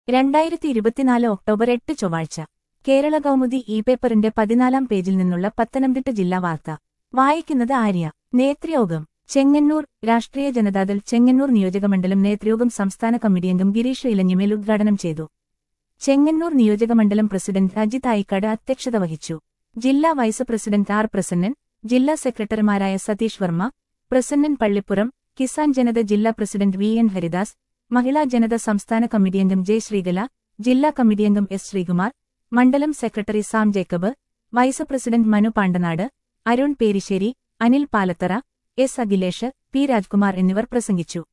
രണ്ടായിരത്തി ഇരുപത്തിനാല് ഒക്ടോബർ എട്ട് ചൊവ്വാഴ്ച കേരള കൗമുദി ഇ പേപ്പറിന്റെ പതിനാലാം പേജിൽ നിന്നുള്ള പത്തനംതിട്ട ജില്ലാ വാർത്ത വായിക്കുന്നത് ആര്യ നേതൃയോഗം ചെങ്ങന്നൂർ രാഷ്ട്രീയ ജനതാദൾ ചെങ്ങന്നൂർ നിയോജകമണ്ഡലം നേതൃയോഗം സംസ്ഥാന കമ്മിറ്റിയംഗം ഗിരീഷ് ഇലഞ്ഞിമേൽ ഉദ്ഘാടനം ചെയ്തു ചെങ്ങന്നൂർ നിയോജകമണ്ഡലം പ്രസിഡന്റ് അജിത് ആയിക്കാട് അധ്യക്ഷത വഹിച്ചു ജില്ലാ വൈസ് പ്രസിഡന്റ് ആർ പ്രസന്നൻ ജില്ലാ സെക്രട്ടറിമാരായ സതീഷ് വർമ്മ പ്രസന്നൻ പള്ളിപ്പുറം കിസാൻ ജനത ജില്ലാ president V N Haridas Mahila Janata സംസ്ഥാന കമ്മിറ്റിയംഗം ജെ ശ്രീകല ജില്ലാ കമ്മിറ്റിയംഗം എസ് ശ്രീകുമാർ മണ്ഡലം secretary Sam Jacob vice president Manu Pandanad Arun Perissery Anil Palathara S Akhilesh P Rajkumar എന്നിവർ പ്രസംഗിച്ചു